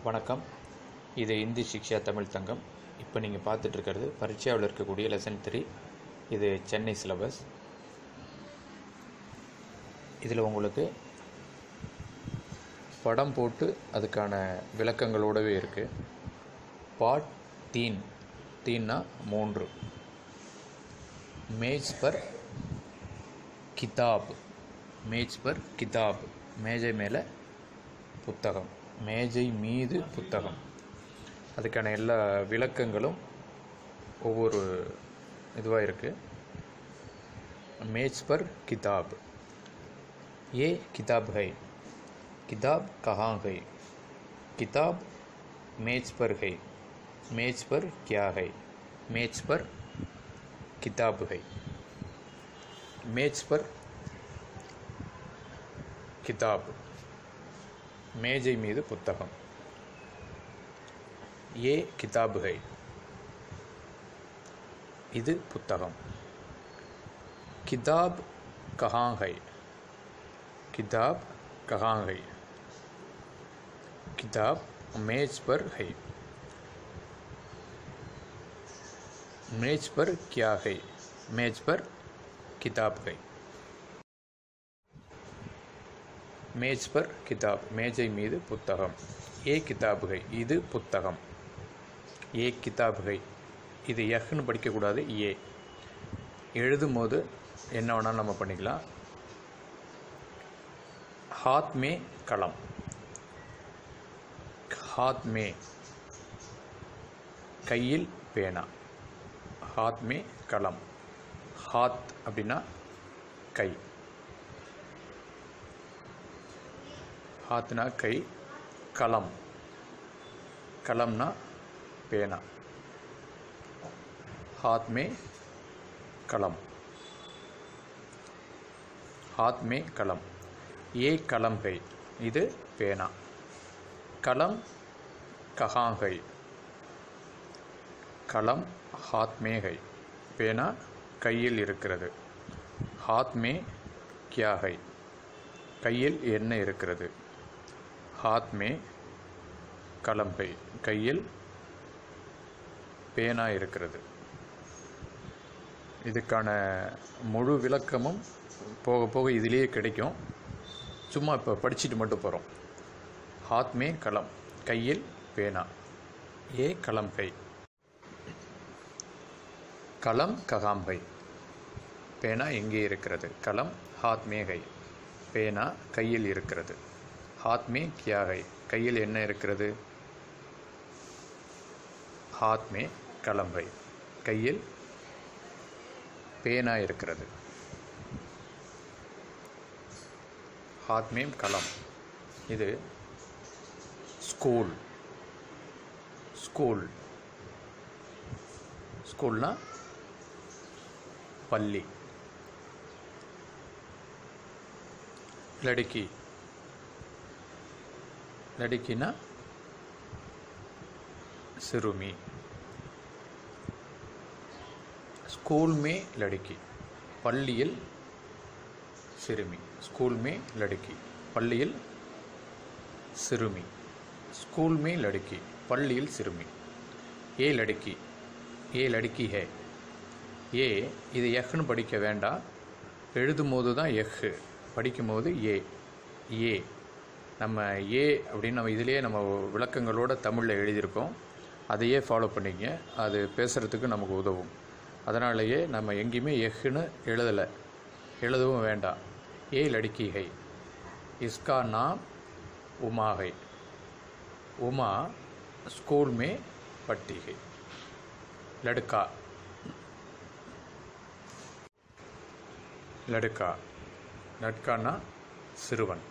வணக்கம் இது இந்தி சிக்ஷா தமிழ் தங்கம் இப்போ நீங்கள் பார்த்துட்டு இருக்கிறது பரீட்சாவில் இருக்கக்கூடிய லெசன் த்ரீ இது சென்னை சிலபஸ் இதில் உங்களுக்கு படம் போட்டு அதுக்கான விளக்கங்களோடவே இருக்குது பாட் தீன் தீன்னா மூன்று மேஜ் பர் கிதாப் மேஜ் பர் கிதாப் மேஜை மேலே புத்தகம் மேஜை மீது புத்தகம் அதுக்கான எல்லா விளக்கங்களும் ஒவ்வொரு இதுவாக இருக்குது மேஜ் பர் கிதாப் ये किताब है किताब कहाँ है किताब मेज पर है मेज पर क्या है मेज पर किताब है मेज पर கிதாப் மேஜை மீது புத்தகம் ஏ கிதாப் ஹை இது புத்தகம் கிதாப் கஹாं है किताब कहाँ है किताब मेज पर है मेज पर क्या है मेज पर किताब है மேஜ் பர் கிதாப் மேஜை மீது புத்தகம் ஏ கிதாபுகை இது புத்தகம் ஏ கிதாபுகை இது யஹ்னு படிக்கக்கூடாது ஏ எழுதும் போது என்ன வேணாலும் நம்ம பண்ணிக்கலாம் हाथ में कलम हाथ में கையில் பேனா ஹாத் மே கலம் ஹாத் அப்படின்னா கை ஹாத்னா கை கலம் கலம்னா பேனா ஹாத் மே கலம் ஹாத் மே கலம் ஏ கலம் கை இது பேனா கலம் கஹாங் கை கலம் ஹாத் மே கை பேனா கையில் இருக்கிறது ஹாத் மே கியா கை கையில் என்ன இருக்கிறது ஹாத் மே கலம் கை கையில் பேனா இருக்கிறது இதுக்கான முழு விளக்கமும் போக போக இதிலேயே கிடைக்கும் சும்மா இப்போ படிச்சுட்டு மட்டும் போகிறோம் ஹாத் மே கலம் கையில் பேனா ஏ கலம் கை கலம் ககாம் கை பேனா எங்கே இருக்கிறது கலம் ஹாத் மே கை பேனா கையில் இருக்கிறது ஹாத் மே கியா கை கையில் என்ன இருக்கிறது ஹாத் மே கலம் கை கையில் பேனா இருக்கிறது ஹாத் மேம் கலம் இது ஸ்கூல் ஸ்கூல் ஸ்கூல்னா பள்ளி லடுக்கி லடுக்கினா சிறுமி ஸ்கூல் மே லடுக்கி பள்ளியில் சிறுமி ஸ்கூல் மே லடுக்கி பள்ளியில் சிறுமி ஸ்கூல் மே லடுக்கி பள்ளியில் சிறுமி ஏ லடுக்கி ஏ லடுக்கி ஹே ஏ இது எஹ்னு படிக்க வேண்டாம் எழுதும் போது தான் எஹ் படிக்கும்போது ஏ ஏ நம்ம ஏ அப்படின்னு நம்ம இதிலேயே நம்ம விளக்கங்களோட தமிழில் எழுதியிருக்கோம் அதையே ஃபாலோ பண்ணிக்கங்க அது பேசுகிறதுக்கு நமக்கு உதவும் அதனாலேயே நம்ம எங்கேயுமே எஹ்னு எழுதலை எழுதவும் வேண்டாம் ஏ லடுக்கி ஹை இஸ்கா நாம் உமா ஹை உமா ஸ்கூல் மே பட்டி ஹை லடுக்கா லடுக்கா லட்கானா சிறுவன்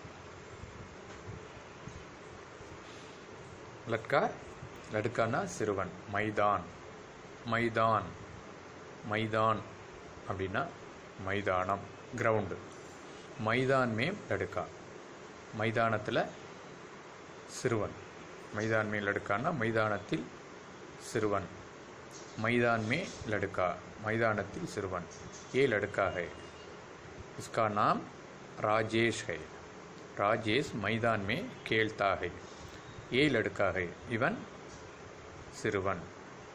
லட்கா லடுக்கானா சிறுவன் மைதான் மைதான் மைதான் அப்படின்னா மைதானம் கிரவுண்டு மைதான் மேம் லடுக்கா மைதானத்தில் சிறுவன் மைதான் மே லடுக்கானா மைதானத்தில் சிறுவன் மைதான் மே லடுக்கா மைதானத்தில் சிறுவன் ஏ லடுக்கா ஹை इसका नाम राजेश है राजेश मैदान में खेलता है ஏ லடுக்காக இவன் சிறுவன்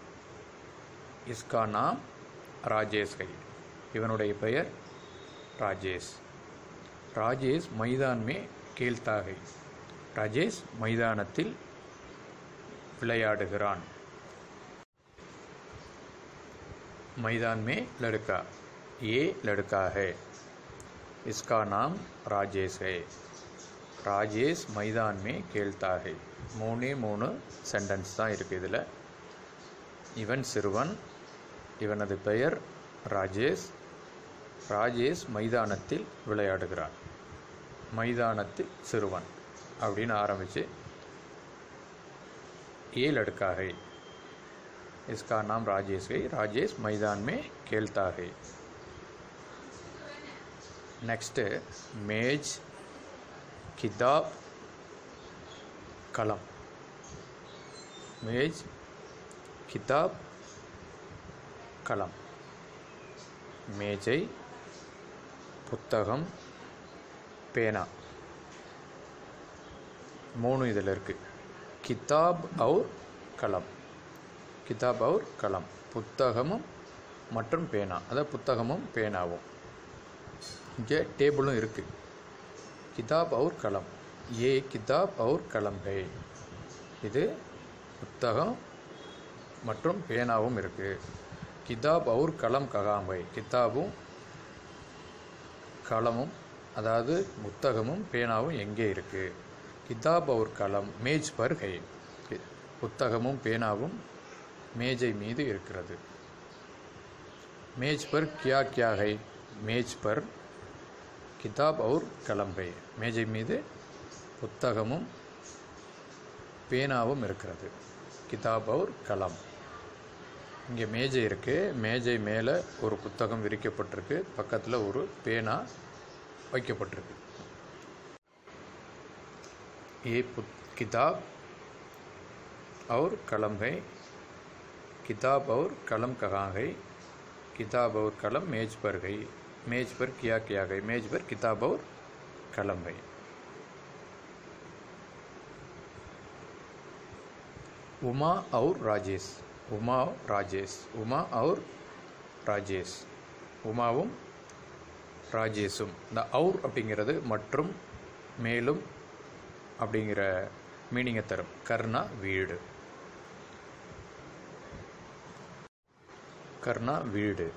இஸ்கா நாம் ராஜேஷ் கை இவனுடைய பெயர் ராஜேஷ் ராஜேஷ் மைதான் மே கேள்தாகை ராஜேஷ் மைதானத்தில் விளையாடுகிறான் मैदान में लड़का ये लड़का है इसका नाम राजेश है ராஜேஷ் மைதான் மே கேள்தா ஹை மூணே மூணு சென்டென்ஸ் தான் இருக்குது இதில் இவன் சிறுவன் இவனது பெயர் ராஜேஷ் ராஜேஷ் மைதானத்தில் விளையாடுகிறான் மைதானத்தில் சிறுவன் அப்படின்னு ஆரம்பித்து ஏ लड़का है इसका नाम राजेश है राजेश मैदान में खेलता है नेक्स्ट मेज किताब कलम मेज किताब कलम மேஜை புத்தகம் பேனா மூணு இதில் இருக்குது கிதாப் அவுர் கலம் கிதாப் அவுர் கலம் புத்தகமும் மற்றும் பேனா அதாவது புத்தகமும் பேனாவும் இங்கே டேபிளும் இருக்குது கிதாப் அவுர் கலம் ஏ கிதாப் அவுர் கலம் ஹே இது புத்தகம் மற்றும் பேனாவும் இருக்குது கிதாப் அவுர் கலம் ககாம் ஹை கிதாபும் கலமும் அதாவது புத்தகமும் பேனாவும் எங்கே இருக்குது கிதாப் அவுர் கலம் மேஜ் பர் ஹை புத்தகமும் பேனாவும் மேஜை மீது இருக்கிறது மேஜ் பர் கியா கியா ஹை மேஜ் பர் கிதாப் அவுர் கலம் ஹை மேஜை மீது புத்தகமும் பேனாவும் இருக்கிறது கிதாப் அவுர் கலம் இங்கே மேஜை இருக்குது மேஜை மேலே ஒரு புத்தகம் விரிக்கப்பட்டிருக்கு பக்கத்தில் ஒரு பேனா வைக்கப்பட்டிருக்கு ये पुत किताब और कलम है किताब और कलम कहाँ है किताब और कलम मेज पर गई मेज पर क्या किया गई मेज पर किताब और कलम है उमा और राजेश उमा और राजेश उमा और ராஜேஷ் உமாவும் ராஜேஷும் இந்த அவுர் அப்படிங்கிறது மற்றும் மேலும் அப்படிங்கிற மீனிங்கை தரும் கர்ணா வீடு கர்ணா வீடு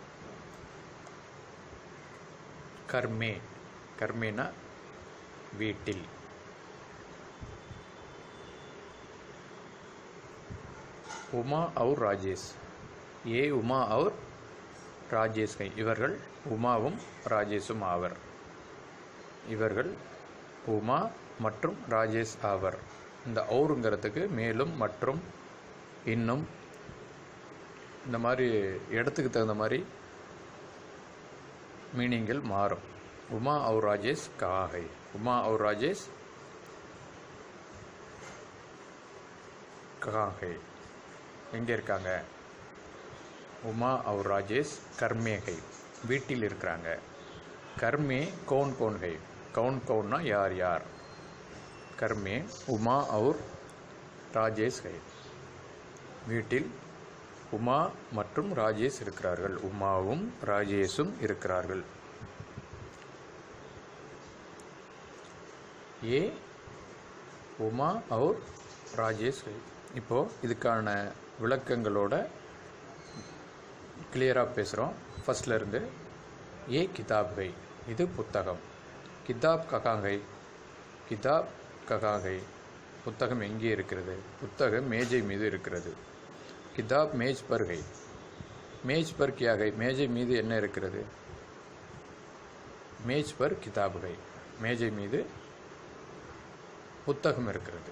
கர்மே கர்மேனா வீட்டில் உமா அவுர் ராஜேஷ் ஏ உமா அவுர் ராஜேஷ் கை இவர்கள் உமாவும் ராஜேஷும் ஆவர் இவர்கள் உமா மற்றும் ராஜேஷ் ஆவர் இந்த அவுருங்கிறதுக்கு மேலும் மற்றும் இன்னும் இந்த மாதிரி இடத்துக்கு தகுந்த மாதிரி மீனிங்கள் மாறும் உமா அவுர் ராஜேஷ் காகை உமா அவுர் ராஜேஷ் காகை எங்கே இருக்காங்க உமா அவுர் ராஜேஷ் கர்மேகை வீட்டில் இருக்கிறாங்க கர்மே கவுன் கவுன்கை கவுன் கவுன்னா யார் யார் கர்மே உமா அவுர் ராஜேஷ் கை வீட்டில் உமா மற்றும் ராஜேஷ் இருக்கிறார்கள் உமாவும் ராஜேஷும் இருக்கிறார்கள் ஏ உமா அவுர் ராஜேஷ் கை இப்போது இதுக்கான விளக்கங்களோட கிளியராக பேசுகிறோம் ஃபஸ்ட்ல இருந்து ஏ கிதாப் கை இது புத்தகம் கிதாப் ககாங்கை கிதாப் ககாங்கை புத்தகம் எங்கே இருக்கிறது புத்தகம் மேஜை மீது இருக்கிறது கிதாப் மேஜ் பர் கை மேஜ் பர் கியா கை மேஜை மீது என்ன இருக்கிறது மேஜ் பர் கிதாப் கை மேஜை மீது புத்தகம் இருக்கிறது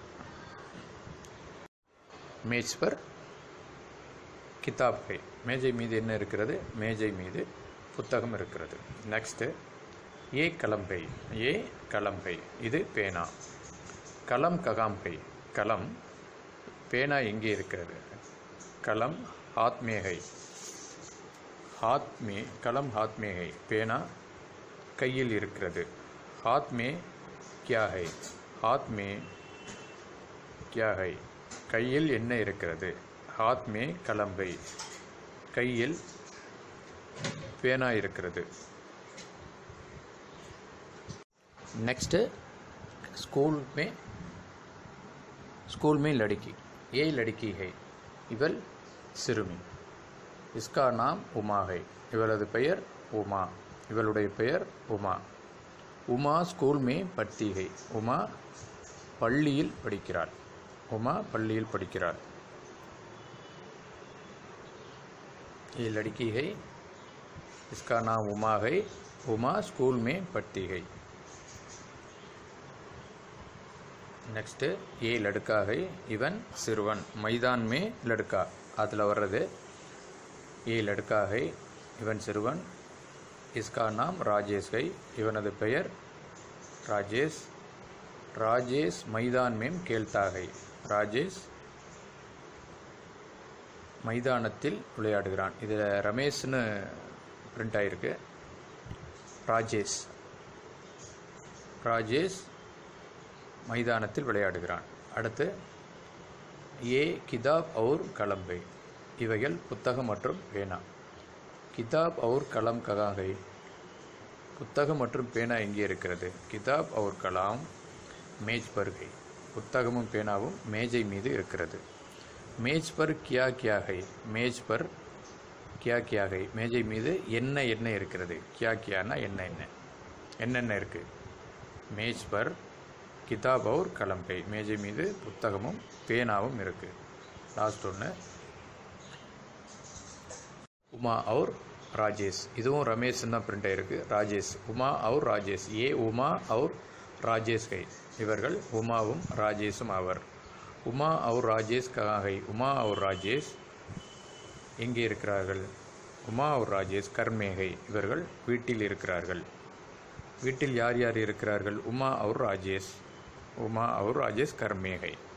மேஜ் பர் கிதாப் கை மேஜை மீது என்ன இருக்கிறது மேஜை மீது புத்தகம் இருக்கிறது நெக்ஸ்ட்டு ஏ கலம்பை ஏ கலம்பை இது பேனா கலம் ககாம்பை கலம் பேனா எங்கே இருக்கிறது கலம் ஹாத்மேகை ஹாத்மே கலம் ஹாத்மேகை பேனா கையில் இருக்கிறது ஹாத்மே கியா ஹை ஹாத்மே क्या है கையில் என்ன இருக்கிறது ஹாத் மே கலம்பை கையில் பேனா இருக்கிறது नेक्स्ट स्कूल में स्कूल में लड़की ये लड़की है இவள் சிறுமி इसका नाम உமா है இவளது பெயர் உமா இவளுடைய பெயர் உமா உமா ஸ்கூல் மே படுத்தி है உமா பள்ளியில் படிக்கிறாள் உமா பள்ளியில் படிக்கிறாள் ये लड़की है इसका नाम उमा है उमा स्कूल में पढ़ती है நெக்ஸ்ட்டு ஏ லடுக்கா है இவன் சிறுவன் மைதான் மே லடுக்கா அதில் வர்றது ஏ லடுக்கா है இவன் சிறுவன் இஸ்கா நாம் ராஜேஷ் है இவனது பெயர் ராஜேஷ் ராஜேஷ் மைதான் மேம் கேள்தா है ராஜேஷ் மைதானத்தில் விளையாடுகிறான் இதில் ரமேஷ்னு பிரிண்ட் ஆகிருக்கு ராஜேஷ் ராஜேஷ் மைதானத்தில் விளையாடுகிறான் அடுத்து ஏ கிதாப் அவுர் கலம்பை இவைகள் புத்தகம் மற்றும் பேனா கிதாப் அவுர் கலம் ககாகை புத்தகம் மற்றும் பேனா எங்கே இருக்கிறது கிதாப் அவுர் கலாம் மேஜ் பருகை புத்தகமும் பேனாவும் மேஜை மீது இருக்கிறது மேஜ் பர் கியா கியா ஹை மேஜ் பர் கியா கியா ஹை மேஜை மீது என்ன என்ன இருக்கிறது கியா கியானா என்ன என்ன என்னென்ன இருக்குது மேஜ் பர் கிதாப் அவுர் கலம்பை மேஜை மீது புத்தகமும் பேனாவும் இருக்குது லாஸ்ட் ஒன்று உமா அவுர் ராஜேஷ் இதுவும் ரமேஷ் தான் பிரிண்ட் ஆயிருக்கு ராஜேஷ் உமா அவுர் ராஜேஷ் ஏ உமா அவுர் ராஜேஷ் கை இவர்கள் உமாவும் ராஜேஷும் அவர் உமா அவுர் ராஜேஷ் ககாகை உமா அவுர் ராஜேஷ் எங்கே இருக்கிறார்கள் உமா அவுர் ராஜேஷ் கர்மேகை இவர்கள் வீட்டில் இருக்கிறார்கள் வீட்டில் யார் யார் இருக்கிறார்கள் உமா அவுர் ராஜேஷ் உமா அவுர் ராஜேஷ் கர்மேகை